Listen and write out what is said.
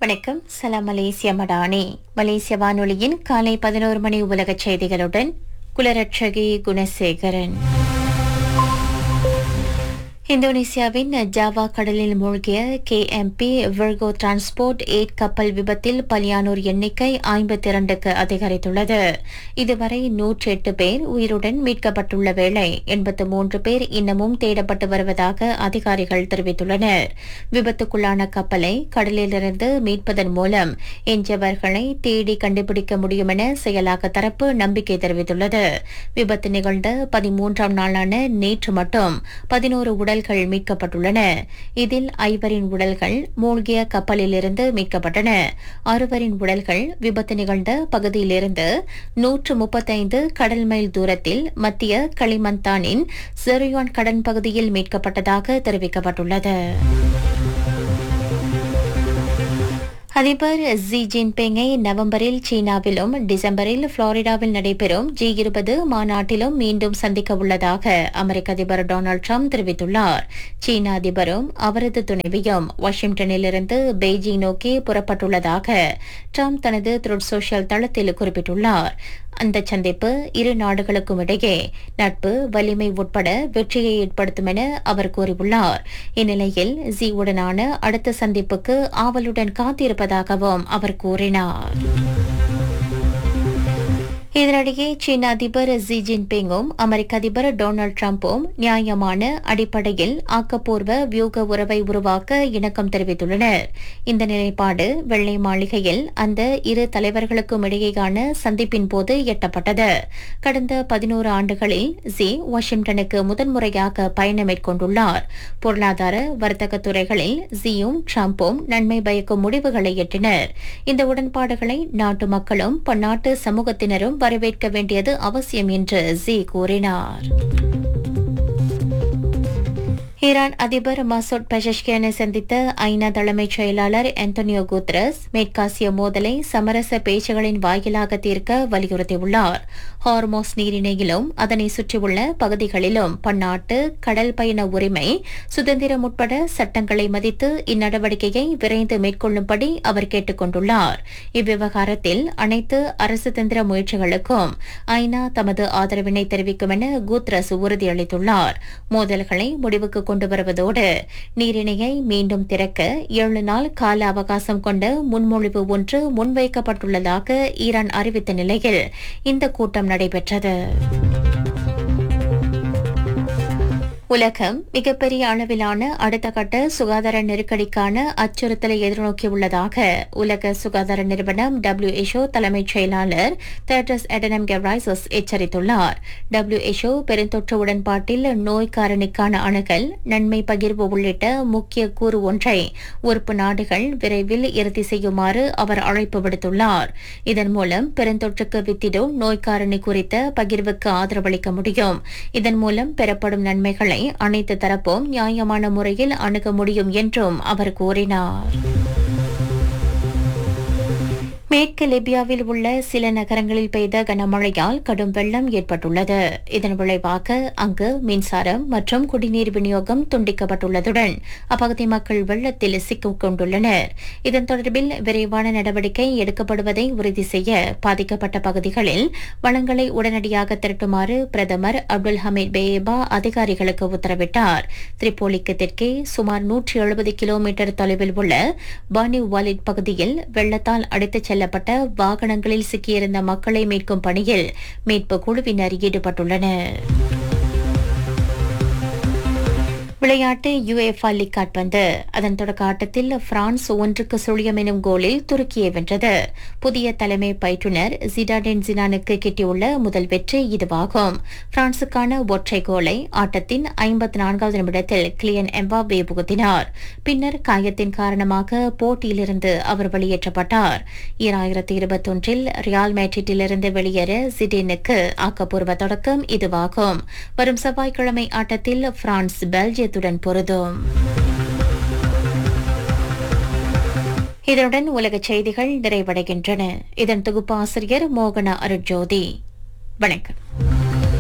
வணக்கம் சலாம் மலேசிய மடானி மலேசிய வானொலியின் காலை பதினோரு மணி உலகச் செய்திகளுடன் குலரட்சகி குணசேகரன் இந்தோனேசியாவின் ஜாவா கடலில் மூழ்கிய கேஎம்பி விர்கோ டிரான்ஸ்போர்ட் எயிட் கப்பல் விபத்தில் பலியானோர் எண்ணிக்கை ஐம்பத்தி இரண்டுக்கு அதிகரித்துள்ளது இதுவரை நூற்றி எட்டு பேர் உயிருடன் மீட்கப்பட்டுள்ள வேளை எண்பத்து மூன்று பேர் இன்னமும் தேடப்பட்டு வருவதாக அதிகாரிகள் தெரிவித்துள்ளனர் விபத்துக்குள்ளான கப்பலை கடலிலிருந்து மீட்பதன் மூலம் எஞ்சியவர்களை தேடி கண்டுபிடிக்க முடியும் என செயலாக்க தரப்பு நம்பிக்கை தெரிவித்துள்ளது விபத்து நிகழ்ந்த பதிமூன்றாம் நாளான நேற்று மட்டும் பதினோரு உடல்கள் மீட்கப்பட்டுள்ளன இதில் ஐவரின் உடல்கள் மூழ்கிய கப்பலிலிருந்து மீட்கப்பட்டன அறுவரின் உடல்கள் விபத்து நிகழ்ந்த பகுதியிலிருந்து நூற்று முப்பத்தைந்து கடல் மைல் தூரத்தில் மத்திய களிமந்தானின் செரியான் கடன் பகுதியில் மீட்கப்பட்டதாக தெரிவிக்கப்பட்டுள்ளது அதிபர் ஜி ஜின்பிங்கை நவம்பரில் சீனாவிலும் டிசம்பரில் புளோரிடாவில் நடைபெறும் ஜி இருபது மாநாட்டிலும் மீண்டும் சந்திக்க உள்ளதாக அமெரிக்க அதிபர் டொனால்டு ட்ரம்ப் தெரிவித்துள்ளார் சீன அதிபரும் அவரது துணைவியும் வாஷிங்டனிலிருந்து பெய்ஜிங் நோக்கி புறப்பட்டுள்ளதாக ட்ரம்ப் தனது த்ருட் சோஷியல் தளத்தில் குறிப்பிட்டுள்ளார் அந்த சந்திப்பு இரு நாடுகளுக்கும் இடையே நட்பு வலிமை உட்பட வெற்றியை ஏற்படுத்தும் என அவர் கூறியுள்ளார் இந்நிலையில் ஜி உடனான அடுத்த சந்திப்புக்கு ஆவலுடன் காத்திருப்பதாகவும் அவர் கூறினார் இதனிடையே சீன அதிபர் ஜி ஜின்பிங்கும் அமெரிக்க அதிபர் டொனால்டு டிரம்பும் நியாயமான அடிப்படையில் ஆக்கப்பூர்வ வியூக உறவை உருவாக்க இணக்கம் தெரிவித்துள்ளனர் இந்த நிலைப்பாடு வெள்ளை மாளிகையில் அந்த இரு தலைவர்களுக்கும் இடையேயான சந்திப்பின் போது எட்டப்பட்டது கடந்த பதினோரு ஆண்டுகளில் ஜி வாஷிங்டனுக்கு முதன்முறையாக பயணம் மேற்கொண்டுள்ளார் பொருளாதார வர்த்தக துறைகளில் ஜியும் டிரம்பும் நன்மை பயக்கும் முடிவுகளை எட்டினர் இந்த உடன்பாடுகளை நாட்டு மக்களும் பன்னாட்டு சமூகத்தினரும் வரவேற்க வேண்டியது அவசியம் என்று ஜி கூறினார் ஈரான் அதிபர் மசூட் பெஷஷ்கியனை சந்தித்த ஐநா தலைமைச் செயலாளர் அந்தோனியோ குத்ரஸ் மேற்காசிய மோதலை சமரச பேச்சுகளின் வாயிலாக தீர்க்க வலியுறுத்தியுள்ளார் ஹார்மோஸ் நீரிணையிலும் அதனை சுற்றியுள்ள பகுதிகளிலும் பன்னாட்டு கடல் பயண உரிமை சுதந்திரம் உட்பட சட்டங்களை மதித்து இந்நடவடிக்கையை விரைந்து மேற்கொள்ளும்படி அவர் கேட்டுக் கொண்டுள்ளார் இவ்விவகாரத்தில் அனைத்து அரசு தந்திர முயற்சிகளுக்கும் ஐநா தமது ஆதரவினை தெரிவிக்கும் என குத்ரஸ் உறுதியளித்துள்ளார் மோதல்களை முடிவுக்கு கொண்டு வருவதோடு நீரிணையை மீண்டும் திறக்க ஏழு நாள் கால அவகாசம் கொண்ட முன்மொழிவு ஒன்று முன்வைக்கப்பட்டுள்ளதாக ஈரான் அறிவித்த நிலையில் இந்த கூட்டம் நடைபெற்றது உலகம் மிகப்பெரிய அளவிலான அடுத்த கட்ட சுகாதார நெருக்கடிக்கான அச்சுறுத்தலை எதிர்நோக்கியுள்ளதாக உலக சுகாதார நிறுவனம் டபிள்யூஎச்ஓ தலைமைச் செயலாளர் தேட்ரஸ் எடனம் கெப்ரைசஸ் எச்சரித்துள்ளார் டபிள்யூஎச்ஓ பெருந்தொற்று உடன்பாட்டில் நோய் காரணிக்கான அணுகல் நன்மை பகிர்வு உள்ளிட்ட முக்கிய கூறு ஒன்றை உறுப்பு நாடுகள் விரைவில் இறுதி செய்யுமாறு அவர் அழைப்பு விடுத்துள்ளார் இதன் மூலம் பெருந்தொற்றுக்கு வித்திடும் நோய் காரணி குறித்த பகிர்வுக்கு ஆதரவளிக்க முடியும் இதன் மூலம் பெறப்படும் நன்மைகளை அனைத்து தரப்பும் நியாயமான முறையில் அணுக முடியும் என்றும் அவர் கூறினார் மேற்கு லிபியாவில் உள்ள சில நகரங்களில் பெய்த கனமழையால் கடும் வெள்ளம் ஏற்பட்டுள்ளது இதன் விளைவாக அங்கு மின்சாரம் மற்றும் குடிநீர் விநியோகம் துண்டிக்கப்பட்டுள்ளதுடன் அப்பகுதி மக்கள் வெள்ளத்தில் சிக்கிக் கொண்டுள்ளனர் இதன் தொடர்பில் விரைவான நடவடிக்கை எடுக்கப்படுவதை உறுதி செய்ய பாதிக்கப்பட்ட பகுதிகளில் வளங்களை உடனடியாக திரட்டுமாறு பிரதமர் அப்துல் ஹமீத் பேயபா அதிகாரிகளுக்கு உத்தரவிட்டார் திரிபோலிக்கு தெற்கே சுமார் நூற்றி எழுபது கிலோமீட்டர் தொலைவில் உள்ள பானி வாலிட் பகுதியில் வெள்ளத்தால் அடித்துச் செல்ல செல்லப்பட்ட வாகனங்களில் சிக்கியிருந்த மக்களை மீட்கும் பணியில் மீட்பு குழுவினர் ஈடுபட்டுள்ளனர் விளையாட்டு யுஎஃப்ஆ லீக் காட்பந்து அதன் தொடக்க ஆட்டத்தில் பிரான்ஸ் ஒன்றுக்கு சுழியம் எனும் கோலில் துருக்கியை வென்றது புதிய தலைமை பயிற்றுநர் ஜிடாடென் ஜினானுக்கு கிட்டியுள்ள முதல் வெற்றி இதுவாகும் பிரான்சுக்கான ஒற்றை கோலை ஆட்டத்தின் ஐம்பத்தி நான்காவது நிமிடத்தில் கிளியன் எம்பாபே புகுத்தினார் பின்னர் காயத்தின் காரணமாக போட்டியிலிருந்து அவர் வெளியேற்றப்பட்டார் ஈராயிரத்தி இருபத்தொன்றில் ரியால் மேட்ரிட்டிலிருந்து வெளியேற ஜிடேனுக்கு ஆக்கப்பூர்வ தொடக்கம் இதுவாகும் வரும் செவ்வாய்க்கிழமை ஆட்டத்தில் பிரான்ஸ் பெல்ஜிய தைரியத்துடன் பொருதும் இதனுடன் உலகச் செய்திகள் நிறைவடைகின்றன இதன் தொகுப்பாசிரியர் மோகன அருட்ஜோதி வணக்கம்